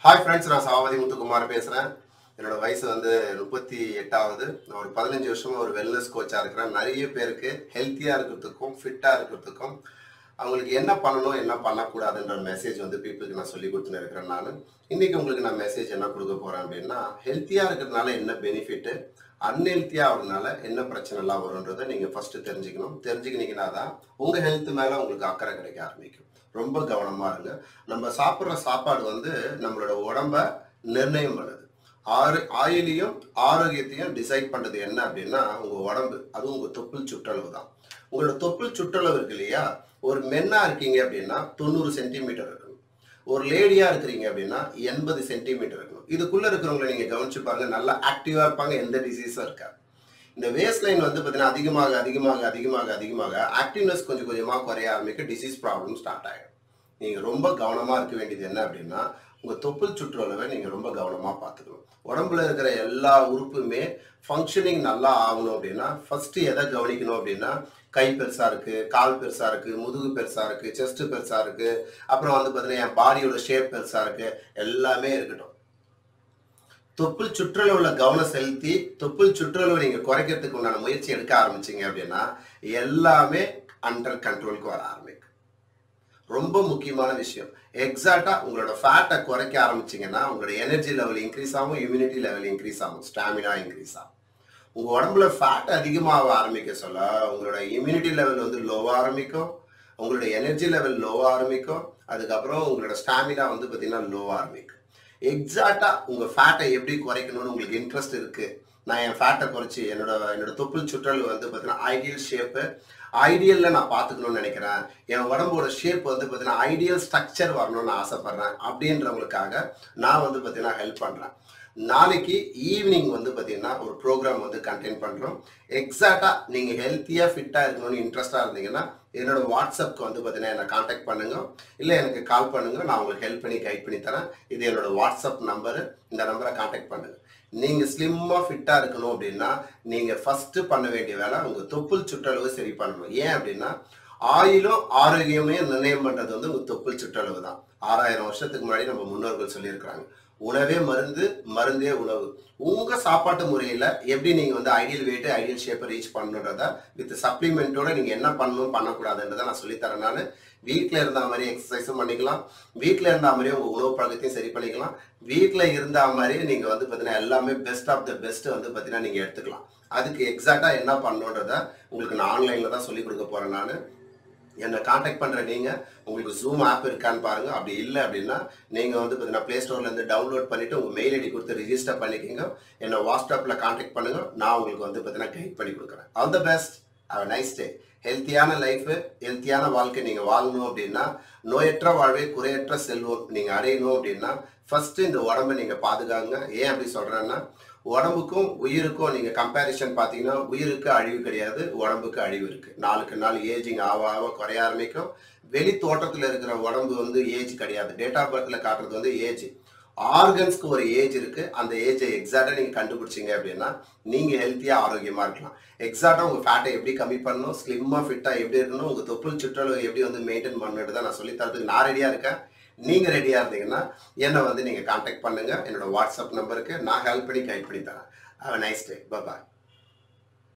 hi friends நான் சாவதி முத்துக்குமார் பேசுகிறேன் என்னோட வயசு வந்து முப்பத்தி எட்டாவது நான் ஒரு பதினஞ்சு வருஷமா ஒரு வெல்னஸ் கோச்சாக இருக்கிறேன் நிறைய பேருக்கு ஹெல்த்தியாக இருக்கிறதுக்கும் ஃபிட்டாக இருக்கிறதுக்கும் அவங்களுக்கு என்ன பண்ணணும் என்ன பண்ணக்கூடாதுன்ற மெசேஜ் வந்து பீப்புளுக்கு நான் சொல்லி கொடுத்துன்னு இருக்கிறேன் நான் இன்னைக்கு உங்களுக்கு நான் மெசேஜ் என்ன கொடுக்க போகிறேன் அப்படின்னா ஹெல்த்தியாக இருக்கிறதுனால என்ன பெனிஃபிட்டு அன்ஹெல்த்தியாக ஆகிறதுனால என்ன பிரச்சனைலாம் வரும்ன்றதை நீங்கள் ஃபஸ்ட்டு தெரிஞ்சுக்கணும் தெரிஞ்சுக்கினீங்கன்னா தான் உங்கள் ஹெல்த் மேலே உங்களுக்கு அக்கறை கிடைக்க ஆரம்பிக்கும் ரொம்ப கவனமாக இருங்க நம்ம சாப்பிட்ற சாப்பாடு வந்து நம்மளோட உடம்ப நிர்ணயம் பண்ணுது ஆறு ஆயிலையும் ஆரோக்கியத்தையும் டிசைட் பண்ணுறது என்ன அப்படின்னா உங்கள் உடம்பு அதுவும் உங்கள் தொப்புள் சுற்றளவு தான் உங்களோட தொப்புள் சுற்றளவு இருக்கு இல்லையா ஒரு மென்னா இருக்கீங்க அப்படின்னா தொண்ணூறு சென்டிமீட்டர் இருக்கணும் ஒரு லேடியா இருக்கிறீங்க அப்படின்னா எண்பது சென்டிமீட்டர் இருக்கணும் இதுக்குள்ள இருக்கிறவங்களை நீங்க கவனிச்சு பாருங்க நல்லா ஆக்டிவா இருப்பாங்க எந்த டிசீஸும் இருக்காது இந்த வேஸ்ட் லைன் வந்து பார்த்தீங்கன்னா அதிகமாக அதிகமாக அதிகமாக அதிகமாக ஆக்டிவ்னஸ் கொஞ்சம் கொஞ்சமாக குறைய ஆரம்பிக்க டிசீஸ் ப்ராப்ளம் ஸ்டார்ட் ஆகிடும் நீங்கள் ரொம்ப கவனமாக இருக்க வேண்டியது என்ன அப்படின்னா உங்கள் தொப்புள் சுற்றளவை நீங்கள் ரொம்ப கவனமாக பார்த்துக்கணும் உடம்புல இருக்கிற எல்லா உறுப்புமே ஃபங்க்ஷனிங் நல்லா ஆகணும் அப்படின்னா ஃபஸ்ட்டு எதை கவனிக்கணும் அப்படின்னா கை பெருசாக இருக்குது கால் பெருசாக இருக்குது முதுகு பெருசாக இருக்குது செஸ்ட்டு பெருசாக இருக்குது அப்புறம் வந்து பார்த்தீங்கன்னா என் பாடியோட ஷேப் பெருசாக இருக்குது எல்லாமே இருக்கட்டும் தொப்புள் சுற்றளவுல கவனம் செலுத்தி தொப்புள் சுற்றளவை நீங்க குறைக்கிறதுக்கு உண்டான முயற்சி எடுக்க ஆரம்பிச்சீங்க அப்படின்னா எல்லாமே அண்டர் கண்ட்ரோலுக்கு வர ஆரம்பிக்கும் ரொம்ப முக்கியமான விஷயம் எக்ஸாக்டா உங்களோட ஃபேட்டை குறைக்க ஆரம்பிச்சீங்கன்னா உங்களோட எனர்ஜி லெவல் இன்க்ரீஸ் ஆகும் இம்யூனிட்டி லெவல் இன்க்ரீஸ் ஆகும் ஸ்டாமினா இன்க்ரீஸ் ஆகும் உங்க உடம்புல ஃபேட் அதிகமாக ஆரம்பிக்க சொல்ல உங்களோட இம்யூனிட்டி லெவல் வந்து லோவாக ஆரம்பிக்கும் உங்களோட எனர்ஜி லெவல் லோவாக ஆரம்பிக்கும் அதுக்கப்புறம் உங்களோட ஸ்டாமினா வந்து பார்த்தீங்கன்னா லோவாக ஆரம்பிக்கும் எக்ஸாக்டா உங்க ஃபேட்டை எப்படி குறைக்கணும்னு உங்களுக்கு இன்ட்ரெஸ்ட் இருக்கு நான் என் ஃபேட்டை குறைச்சி என்னோட என்னோட தொப்புள் சுற்றல் வந்து பார்த்தீங்கன்னா ஐடியல் ஷேப்பு ஐடியல்ல நான் பார்த்துக்கணும்னு நினைக்கிறேன் என் உடம்போட ஷேப் வந்து பார்த்தீங்கன்னா ஐடியல் ஸ்ட்ரக்சர் வரணும்னு ஆசைப்படுறேன் அப்படின்றவங்களுக்காக நான் வந்து பார்த்தீங்கன்னா ஹெல்ப் பண்றேன் நாளைக்கு ஈவினிங் வந்து பார்த்தீங்கன்னா ஒரு ப்ரோக்ராம் வந்து கண்டெயின் பண்ணுறோம் எக்ஸாக்டாக நீங்கள் ஹெல்த்தியாக ஃபிட்டாக இருக்கணும்னு இன்ட்ரெஸ்டாக இருந்தீங்கன்னா என்னோட வாட்ஸ்அப்க்கு வந்து பார்த்தீங்கன்னா என்னை காண்டாக்ட் பண்ணுங்க இல்லை எனக்கு கால் பண்ணுங்க நான் உங்களுக்கு ஹெல்ப் பண்ணி கைட் பண்ணி தரேன் இது என்னோட வாட்ஸ்அப் நம்பரு இந்த நம்பரை காண்டாக்ட் பண்ணுங்க நீங்கள் ஸ்லிம்மாக ஃபிட்டாக இருக்கணும் அப்படின்னா நீங்கள் ஃபஸ்ட்டு பண்ண வேண்டிய வேலை உங்கள் தொப்புள் சுற்றளவு சரி பண்ணணும் ஏன் அப்படின்னா ஆயிலும் ஆரோக்கியமே நிர்ணயம் பண்ணுறது வந்து உங்கள் தொப்புள் சுற்றளவு தான் ஆறாயிரம் வருஷத்துக்கு முன்னாடி நம்ம முன்னோர்கள் சொல்லியிருக்கிறாங்க உணவே மருந்து மருந்தே உணவு உங்க சாப்பாட்டு முறையில எப்படி நீங்க வந்து ஐடியல் வெயிட் ஐடியல் ஷேப்பை ரீச் பண்ணணுன்றத வித் சப்ளிமெண்ட்டோட நீங்க என்ன பண்ணணும் பண்ணக்கூடாதுன்றதை நான் சொல்லித்தரேன் நான் வீட்டில் இருந்த மாதிரி எக்ஸசைஸும் பண்ணிக்கலாம் வீட்டில் இருந்த மாதிரியே உங்கள் உணவு பழக்கத்தையும் சரி பண்ணிக்கலாம் வீட்டில் இருந்த மாதிரியே நீங்கள் வந்து பார்த்தீங்கன்னா எல்லாமே பெஸ்ட் ஆஃப் த பெஸ்ட் வந்து பார்த்தீங்கன்னா நீங்கள் எடுத்துக்கலாம் அதுக்கு எக்ஸாக்டாக என்ன பண்ணணுன்றத உங்களுக்கு நான் ஆன்லைனில் தான் சொல்லி கொடுக்க போகிறேன் நான் என்னை காண்டாக்ட் பண்ணுற நீங்கள் உங்களுக்கு ஜூம் ஆப் இருக்கான்னு பாருங்கள் அப்படி இல்லை அப்படின்னா நீங்கள் வந்து பார்த்தீங்கன்னா ப்ளே ஸ்டோர்லேருந்து டவுன்லோட் பண்ணிவிட்டு உங்கள் மெயில் ஐடி கொடுத்து ரிஜிஸ்டர் பண்ணிக்கோங்க என்னை வாட்ஸ்அப்பில் காண்டாக்ட் பண்ணுங்கள் நான் உங்களுக்கு வந்து பார்த்தீங்கன்னா கைட் பண்ணி கொடுக்குறேன் all the best have nice day ஹெல்த்தியான லைஃபு ஹெல்த்தியான வாழ்க்கை நீங்கள் வாழணும் அப்படின்னா நோயற்ற வாழ்வே குறையற்ற செல்வம் நீங்கள் அடையணும் அப்படின்னா ஃபஸ்ட்டு இந்த உடம்பை நீங்கள் பாதுகாங்க ஏன் அப்படி சொல்கிறேன்னா உடம்புக்கும் உயிருக்கும் நீங்கள் கம்பேரிஷன் பார்த்தீங்கன்னா உயிருக்கு அழிவு கிடையாது உடம்புக்கு அழிவு இருக்குது நாளுக்கு நாள் ஏஜிங் ஆக ஆக குறைய ஆரம்பிக்கும் வெளி தோட்டத்தில் இருக்கிற உடம்பு வந்து ஏஜ் கிடையாது டேட் ஆஃப் பர்த்தில் காட்டுறது வந்து ஏஜ் ஆர்கன்ஸ்க்கு ஒரு ஏஜ் இருக்கு அந்த ஏஜை எக்ஸாக்டாக நீங்கள் கண்டுபிடிச்சிங்க அப்படின்னா நீங்கள் ஹெல்த்தியாக ஆரோக்கியமாக இருக்கலாம் எக்ஸாக்டாக உங்கள் ஃபேட்டை எப்படி கம்மி பண்ணணும் ஸ்லிம்மாக ஃபிட்டாக எப்படி இருக்கணும் உங்கள் தொப்புள் சுற்றளவு எப்படி வந்து மெயின்டைன் பண்ணணுட்டு தான் நான் சொல்லி தரதுக்கு நான் ரெடியாக இருக்கேன் நீங்கள் ரெடியாக இருந்தீங்கன்னா என்னை வந்து நீங்கள் காண்டாக்ட் பண்ணுங்கள் என்னோட வாட்ஸ்அப் நம்பருக்கு நான் ஹெல்ப் பண்ணி கைட் பண்ணி தரேன் ஹவ் நைஸ் டே பாய்